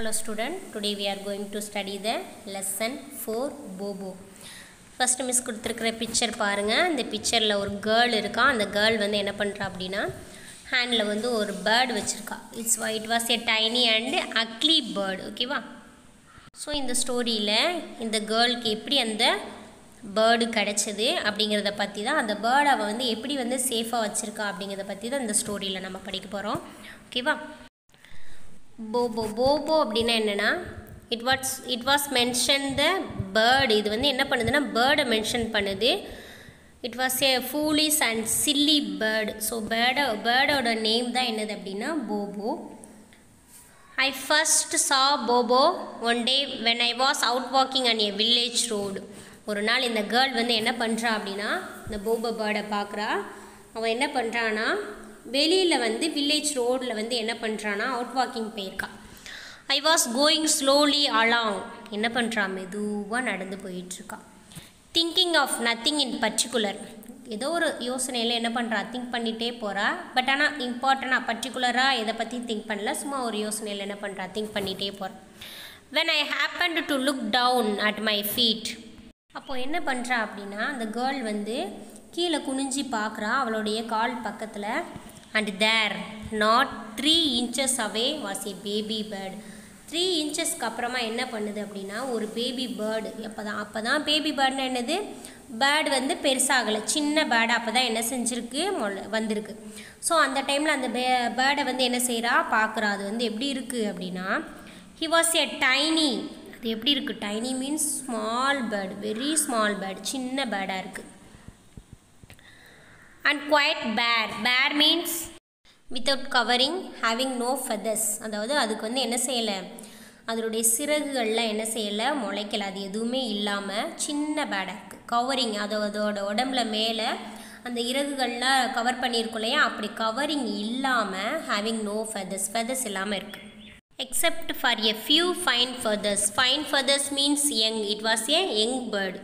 Hello student, today we are going to study the lesson 4 Bobo. First miss கொடுத்துருக்குற picture பாருங்கள் இந்த பிக்சரில் ஒரு கேர்ள் இருக்கா அந்த கேர்ள் வந்து என்ன பண்ணுறா அப்படின்னா ஹேண்டில் வந்து ஒரு பேர்டு வச்சுருக்கா it's it was a tiny and ugly bird ஓகேவா ஸோ இந்த ஸ்டோரியில் இந்த கேர்ளுக்கு எப்படி அந்த பேர்டு கிடச்சிது அப்படிங்கிறத பற்றி தான் அந்த பேர்டை அவள் வந்து எப்படி வந்து சேஃபாக வச்சுருக்கா அப்படிங்கிறத பற்றி தான் இந்த ஸ்டோரியில் நம்ம படிக்க போகிறோம் ஓகேவா போபோ போபோ அப்படின்னா என்னென்னா it what's it was mention the bird இது வந்து என்ன பண்ணுதுன்னா பேர்டை மென்ஷன் பண்ணுது it was a foolish and silly bird so பேர்டோ பேர்டோட நேம் தான் என்னது அப்படின்னா Bobo I first saw Bobo one day when I was out walking on a village road ஒரு நாள் இந்த கேர்ள் வந்து என்ன பண்ணுறா அப்படின்னா இந்த போபோ பேர்டை பார்க்குறா அவன் என்ன பண்ணுறான்னா வெளியில் வந்து வில்லேஜ் ரோடில் வந்து என்ன பண்ணுறான்னா அவுட் வாக்கிங் போயிருக்கா I was going slowly along என்ன பண்ணுறா மெதுவாக நடந்து போயிட்டுருக்கா thinking of nothing in particular ஏதோ ஒரு யோசனையில் என்ன பண்ணுறா திங்க் பண்ணிகிட்டே போகிறா பட் ஆனால் இம்பார்ட்டண்ட்டாக பர்டிகுலராக எதை பற்றி திங்க் பண்ணல சும்மா ஒரு யோசனையில் என்ன பண்ணுறா திங்க் பண்ணிகிட்டே போகிறா when I happen to look down at my feet அப்போது என்ன பண்ணுறா அப்படின்னா அந்த கேர்ள் வந்து கீழே குனிஞ்சி பார்க்குறா அவளுடைய கால் பக்கத்தில் and there not three inches away was a baby bird three இன்ச்சஸ்க்கு அப்புறமா என்ன பண்ணுது அப்படின்னா ஒரு பேபி பேர்டு அப்போ தான் அப்போ தான் பேபி பேர்டுன்னு என்னது பேர்டு வந்து பெருசாகலை சின்ன பேர்டு அப்போ தான் என்ன செஞ்சுருக்கு மொள வந்திருக்கு ஸோ அந்த டைமில் அந்த பே பேர்டை வந்து என்ன செய்கிறா பார்க்குறா அது வந்து எப்படி இருக்குது அப்படின்னா ஹி வாஸ் எ டைனி அது எப்படி இருக்குது tiny means small bird very small bird சின்ன பேர்டாக இருக்குது and quite bare bare means without covering having no feathers அதாவது அதுக்கு வந்து என்ன செய்யலை அதனுடைய சிறகுகள்லாம் என்ன செய்யலை முளைக்கல அது எதுவுமே இல்லாமல் சின்ன பேடாக இருக்குது கவரிங் அது அதோட உடம்புல மேலே அந்த இறகுகள்லாம் கவர் பண்ணியிருக்கோம் இல்லையா அப்படி கவரிங் இல்லாமல் ஹேவிங் நோ ஃபெதர்ஸ் ஃபெதர்ஸ் இல்லாமல் இருக்குது except for a few fine feathers fine feathers means young it was a young bird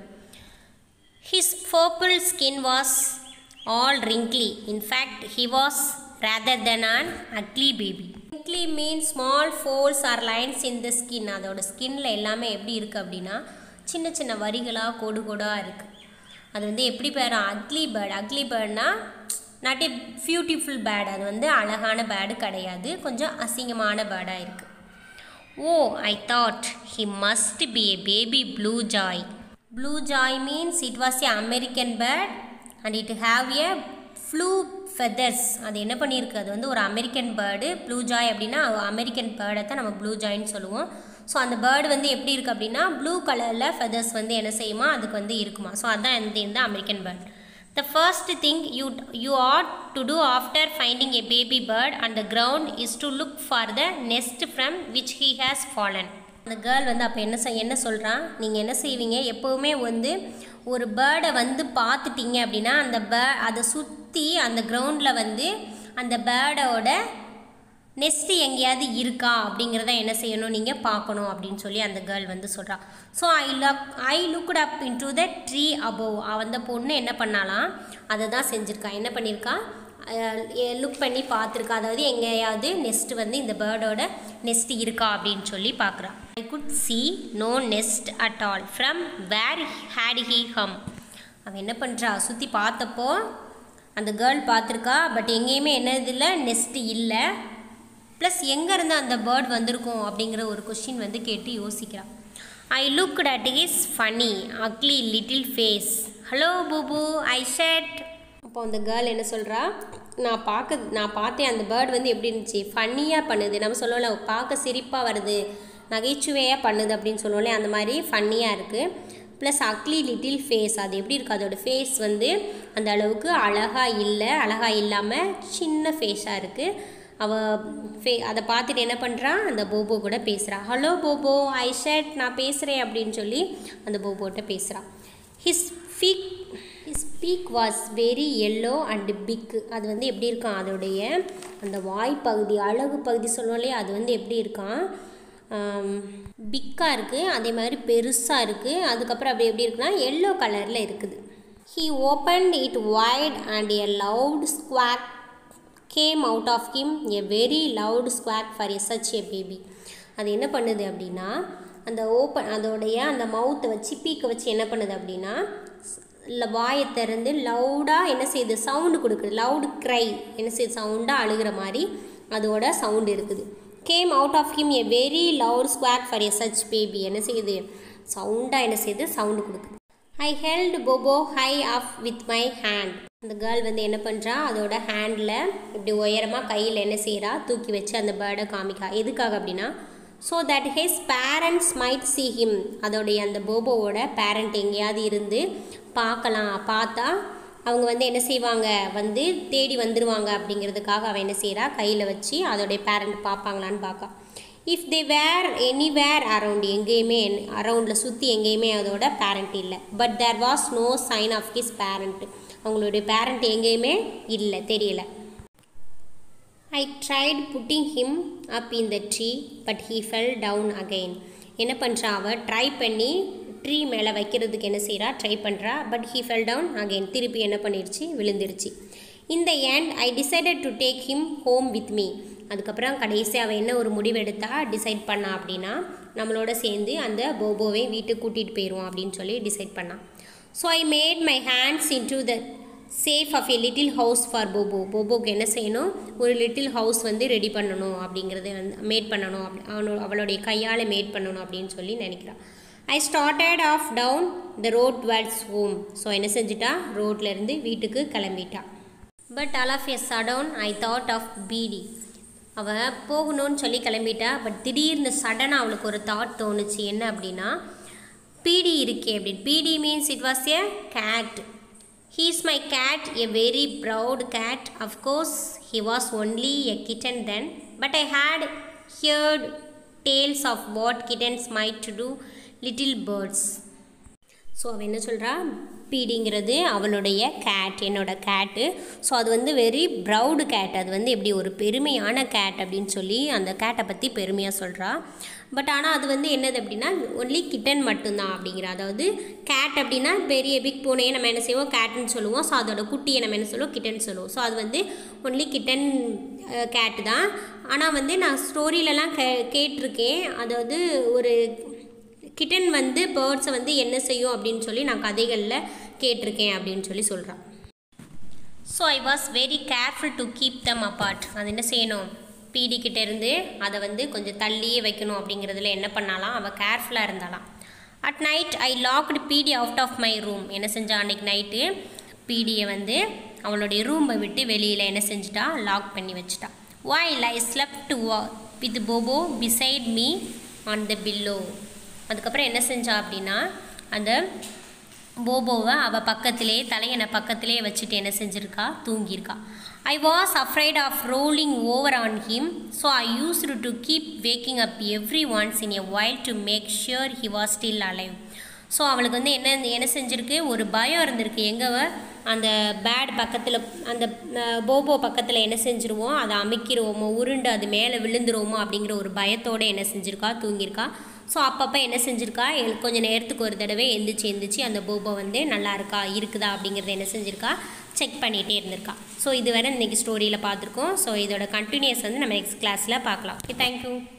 his purple skin was all wrinkly. In fact, he was rather than an ugly baby. Wrinkly means small folds or lines in the skin. அதோட ஸ்கின்ல எல்லாமே எப்படி இருக்குது அப்படின்னா சின்ன சின்ன வரிகளாக கோடு கோடாக இருக்குது அது வந்து எப்படி பேர் அக்லி பேர்டு அக்லி பேர்ட்னா நாட் ஏ பியூட்டிஃபுல் பேர்டு அது வந்து அழகான பேர்டு கிடையாது கொஞ்சம் அசிங்கமான பேர்டாக இருக்குது oh I thought he must be a baby blue jay blue jay means it was a American bird and it have a blue feathers அது என்ன பண்ணியிருக்கு அது வந்து ஒரு அமெரிக்கன் பேர்டு ப்ளூ ஜாய் அப்படின்னா அமெரிக்கன் பேர்டை தான் நம்ம ப்ளூ ஜாயின்னு சொல்லுவோம் ஸோ அந்த பேர்டு வந்து எப்படி இருக்குது அப்படின்னா ப்ளூ கலரில் ஃபெதர்ஸ் வந்து என்ன செய்யுமா அதுக்கு வந்து இருக்குமா ஸோ அதுதான் இந்த இந்த American bird the first thing you you ought to do after finding a baby bird and the ground is to look for the nest from which he has fallen அந்த கேர்ள் வந்து அப்போ என்ன செய் என்ன சொல்கிறான் நீங்கள் என்ன செய்வீங்க எப்போவுமே வந்து ஒரு பேர்டை வந்து பார்த்துட்டீங்க அப்படின்னா அந்த பே அதை சுற்றி அந்த கிரவுண்டில் வந்து அந்த பேர்டோட நெஸ்ட்டு எங்கேயாவது இருக்கா அப்படிங்கிறத என்ன செய்யணும் நீங்கள் பார்க்கணும் அப்படின்னு சொல்லி அந்த கேர்ள் வந்து சொல்கிறா so I look I looked up into the tree above அந்த பொண்ணு என்ன பண்ணாலாம் அதை தான் செஞ்சுருக்கா என்ன பண்ணியிருக்கா லுக் பண்ணி பார்த்துருக்கா அதாவது எங்கேயாவது நெஸ்ட் வந்து இந்த பேர்டோட நெஸ்ட் இருக்கா அப்படின்னு சொல்லி பார்க்குறா I could see no nest at all from where had he hmm அவன் என்ன பண்ணுறா சுற்றி பார்த்தப்போ அந்த கேர்ள் பார்த்துருக்கா பட் எங்கேயுமே என்னது இல்லை நெஸ்ட்டு இல்லை ப்ளஸ் எங்கேருந்து அந்த பேர்ட் வந்திருக்கும் அப்படிங்கிற ஒரு கொஷின் வந்து கேட்டு யோசிக்கிறான் I look at his funny ugly little face hello Bobo I said அப்போ அந்த கேர்ள் என்ன சொல்கிறா நான் பார்க்க நான் பார்த்தேன் அந்த பேர்ட் வந்து எப்படி இருந்துச்சு ஃபன்னியாக பண்ணுது நம்ம சொல்லல பார்க்க சிரிப்பாக வருது நகைச்சுவையாக பண்ணுது அப்படின்னு சொல்லுவோம்ல அந்த மாதிரி ஃபன்னியாக இருக்குது ப்ளஸ் அக்லி லிட்டில் ஃபேஸ் அது எப்படி இருக்குது அதோடய ஃபேஸ் வந்து அந்த அளவுக்கு அழகாக இல்லை அழகாக இல்லாமல் சின்ன ஃபேஸாக இருக்குது அவள் ஃபே அதை பார்த்துட்டு என்ன பண்ணுறான் அந்த போபோ கூட பேசுகிறான் ஹலோ போபோ ஐ ஷர்ட் நான் பேசுகிறேன் அப்படின்னு சொல்லி அந்த போபோட்ட பேசுகிறான் his beak his beak was very yellow and big அது வந்து எப்படி இருக்கான் அதோடைய அந்த வாய் பகுதி அழகு பகுதி சொல்லுவோம் இல்லையா அது வந்து எப்படி இருக்கான் பிக்காக இருக்குது அதே மாதிரி பெருசாக இருக்குது அதுக்கப்புறம் அப்படி எப்படி இருக்குன்னா எல்லோ கலரில் இருக்குது he opened it wide and a loud squawk came out of him a very loud squawk for a such a baby அது என்ன பண்ணுது அப்படின்னா அந்த ஓப்பன் அதோடைய அந்த மவுத்தை வச்சு பீக்கை வச்சு என்ன பண்ணுது அப்படின்னா இல்லை வாயை திறந்து லவுடாக என்ன செய்யுது சவுண்டு கொடுக்குது லவுட் க்ரை என்ன செய்யுது சவுண்டாக அழுகிற மாதிரி அதோட சவுண்டு இருக்குது came out of him a very loud squawk for a such baby என்ன செய்யுது சவுண்டாக என்ன செய்யுது சவுண்டு கொடுக்குது I held Bobo high up with my hand அந்த கேர்ள் வந்து என்ன பண்ணுறா அதோட ஹேண்டில் இப்படி உயரமாக கையில் என்ன செய்கிறா தூக்கி வச்சு அந்த பேர்டை காமிக்கா எதுக்காக அப்படின்னா so that his parents might see him அதோடைய அந்த போபோவோட பேரண்ட் எங்கேயாவது இருந்து பார்க்கலாம் பார்த்தா அவங்க வந்து என்ன செய்வாங்க வந்து தேடி வந்துடுவாங்க அப்படிங்கிறதுக்காக அவன் என்ன செய்கிறா கையில் வச்சு அதோடைய பேரண்ட் பார்ப்பாங்களான்னு பார்க்கா if they were anywhere around எங்கேயுமே அரவுண்டில் சுற்றி எங்கேயுமே அதோட பேரண்ட் இல்லை but there was no sign of his parent அவங்களுடைய பேரண்ட் எங்கேயுமே இல்லை தெரியல I tried putting him up in the tree but he fell down again என்ன பண்ணுறா அவள் ட்ரை பண்ணி ட்ரீ மேலே வைக்கிறதுக்கு என்ன செய்கிறா ட்ரை பண்ணுறா but he fell down again திருப்பி என்ன பண்ணிடுச்சு விழுந்துருச்சு இந்த and I decided to take him home with me அதுக்கப்புறம் கடைசி அவள் என்ன ஒரு முடிவு எடுத்தா டிசைட் பண்ணா அப்படின்னா நம்மளோட சேர்ந்து அந்த போபோவை வீட்டுக்கு கூட்டிகிட்டு போயிடுவோம் அப்படின்னு சொல்லி டிசைட் பண்ணான் so I made my hands into the shape of a little house for Bobo போபோக்கு என்ன செய்யணும் ஒரு லிட்டில் ஹவுஸ் வந்து ரெடி பண்ணணும் அப்படிங்கிறத வந்து மேட் பண்ணணும் அப்படி அவனோட அவளுடைய கையால் மேட் பண்ணணும் அப்படின்னு சொல்லி நினைக்கிறான் I started off down the road towards home so என்ன செஞ்சிட்டா ரோட்லேருந்து வீட்டுக்கு கிளம்பிட்டா but all of a sudden I thought of Petey அவள் போகணும்னு சொல்லி கிளம்பிட்டா பட் திடீர்னு சடனாக அவளுக்கு ஒரு தாட் தோணுச்சு என்ன அப்படின்னா பீடி இருக்கே அப்படின்னு Petey means it was a cat he is my cat a very proud cat of course he was only a kitten then but I had heard tales of what kittens might to do little birds so அவள் என்ன சொல்கிறா பீடிங்கிறது அவளுடைய gate என்னோட கேட்டு so அது வந்து very proud gate அது வந்து எப்படி ஒரு பெருமையான கேட் அப்படின்னு சொல்லி அந்த கேட்டை பற்றி பெருமையாக சொல்கிறா பட் ஆனால் அது வந்து என்னது அப்படின்னா ஒன்லி கிட்டன் மட்டும்தான் அப்படிங்கிற அதாவது கேட் அப்படின்னா பெரிய பிக் பூனையை நம்ம என்ன செய்வோம் கேட்டுன்னு சொல்லுவோம் ஸோ அதோட குட்டியை நம்ம என்ன சொல்லுவோம் கிட்டன் சொல்லுவோம் ஸோ அது வந்து ஒன்லி கிட்டன் கேட்டு தான் ஆனால் வந்து நான் ஸ்டோரியிலலாம் கே கேட்டிருக்கேன் அதாவது ஒரு கிட்டன் வந்து பேர்ட்ஸை வந்து என்ன செய்யும் அப்படின்னு சொல்லி நான் கதைகளில் கேட்டிருக்கேன் அப்படின்னு சொல்லி சொல்கிறான் so I was very careful to keep them apart அது என்ன செய்யணும் பீடி கிட்ட இருந்து அதை வந்து கொஞ்சம் தள்ளியே வைக்கணும் அப்படிங்கிறதுல என்ன பண்ணாலாம் அவள் கேர்ஃபுல்லாக இருந்தாலாம் at night I locked Petey out of my room என்ன செஞ்சா அன்னைக்கு நைட்டு பீடியை வந்து அவளுடைய ரூமை விட்டு வெளியில் என்ன செஞ்சிட்டா லாக் பண்ணி வச்சிட்டா வாயில் I slept with Bobo beside me on the pillow அதுக்கப்புறம் என்ன செஞ்சா அப்படின்னா அந்த போபோவை அவள் பக்கத்திலே தலையனை பக்கத்திலே வச்சுட்டு என்ன செஞ்சுருக்கா தூங்கியிருக்கா I was afraid of rolling over on him so I used to keep waking up every once in a while to make sure he was still alive so அவளுக்கு வந்து என்ன என்ன செஞ்சுருக்கு ஒரு பயம் இருந்திருக்கு எங்கவ அந்த பேட் பக்கத்தில் அந்த அஹ், போபோ பக்கத்தில் என்ன செஞ்சுருவோம் அதை அமைக்கிருவோமோ உருண்டு அது மேலே விழுந்துருவோமோ அப்படிங்கிற ஒரு பயத்தோடு என்ன செஞ்சுருக்கா தூங்கியிருக்கா ஸோ அப்பப்போ என்ன செஞ்சுருக்கா எல்- கொஞ்ச நேரத்துக்கு ஒரு தடவை எந்திரிச்சு எந்திரிச்சு அந்த போபோ வந்து நல்லா இருக்கா இருக்குதா அப்படிங்கிறத என்ன செஞ்சுருக்கா செக் பண்ணிகிட்டே இருந்திருக்கா ஸோ இதுவரை இன்றைக்கி ஸ்டோரியில் பார்த்துருக்கோம் ஸோ இதோட கண்டினியூஸ் வந்து நம்ம நெக்ஸ்ட் கிளாஸில் பார்க்கலாம் ஓகே தேங்க்யூ